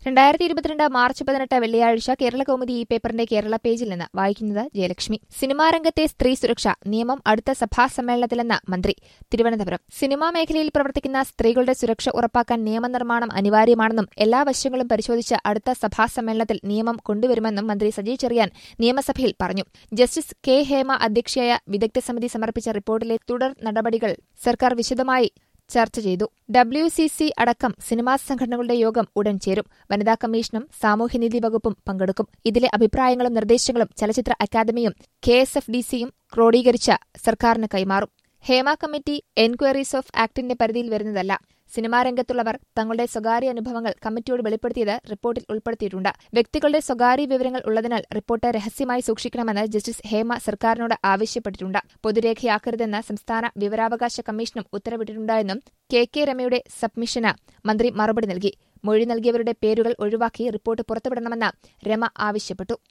രണ്ടായിരത്തി ഇരുപത്തിരണ്ട് മാർച്ച് പതിനെട്ട് വെള്ളിയാഴ്ച കേരള കൗമുദി ഈ പേപ്പറിന്റെ കേരള പേജിൽ നിന്ന് വായിക്കുന്നത് ജയലക്ഷ്മി സിനിമാ രംഗത്തെ സ്ത്രീ സുരക്ഷ നിയമം അടുത്ത സഭാ സമ്മേളനത്തിലെന്ന് മന്ത്രി തിരുവനന്തപുരം സിനിമാ മേഖലയിൽ പ്രവർത്തിക്കുന്ന സ്ത്രീകളുടെ സുരക്ഷ ഉറപ്പാക്കാൻ നിയമനിർമ്മാണം അനിവാര്യമാണെന്നും എല്ലാ വശങ്ങളും പരിശോധിച്ച് അടുത്ത സഭാ സമ്മേളനത്തിൽ നിയമം കൊണ്ടുവരുമെന്നും മന്ത്രി സജി ചെറിയാൻ നിയമസഭയിൽ പറഞ്ഞു ജസ്റ്റിസ് കെ ഹേമ അധ്യക്ഷയായ വിദഗ്ധ സമിതി സമർപ്പിച്ച റിപ്പോർട്ടിലെ തുടർ നടപടികൾ സർക്കാർ വിശദമായി ചർച്ച ചെയ്തു ഡബ്ല്യു സി സി അടക്കം സിനിമാ സംഘടനകളുടെ യോഗം ഉടൻ ചേരും വനിതാ കമ്മീഷനും സാമൂഹ്യനീതി വകുപ്പും പങ്കെടുക്കും ഇതിലെ അഭിപ്രായങ്ങളും നിർദ്ദേശങ്ങളും ചലച്ചിത്ര അക്കാദമിയും കെ എസ് എഫ് ഡി സിയും ക്രോഡീകരിച്ച സർക്കാരിന് കൈമാറും ഹേമ കമ്മിറ്റി എൻക്വയറീസ് ഓഫ് ആക്ടിന്റെ പരിധിയിൽ വരുന്നതല്ല സിനിമാ രംഗത്തുള്ളവർ തങ്ങളുടെ സ്വകാര്യ അനുഭവങ്ങൾ കമ്മിറ്റിയോട് വെളിപ്പെടുത്തിയത് റിപ്പോർട്ടിൽ ഉൾപ്പെടുത്തിയിട്ടുണ്ട് വ്യക്തികളുടെ സ്വകാര്യ വിവരങ്ങൾ ഉള്ളതിനാൽ റിപ്പോർട്ട് രഹസ്യമായി സൂക്ഷിക്കണമെന്ന് ജസ്റ്റിസ് ഹേമ സർക്കാരിനോട് ആവശ്യപ്പെട്ടിട്ടുണ്ട് പൊതുരേഖയാക്കരുതെന്ന് സംസ്ഥാന വിവരാവകാശ കമ്മീഷനും ഉത്തരവിട്ടിട്ടുണ്ടെന്നും കെ കെ രമയുടെ സബ്മിഷന് മന്ത്രി മറുപടി നൽകി മൊഴി നൽകിയവരുടെ പേരുകൾ ഒഴിവാക്കി റിപ്പോർട്ട് പുറത്തുവിടണമെന്ന് രമ ആവശ്യപ്പെട്ടു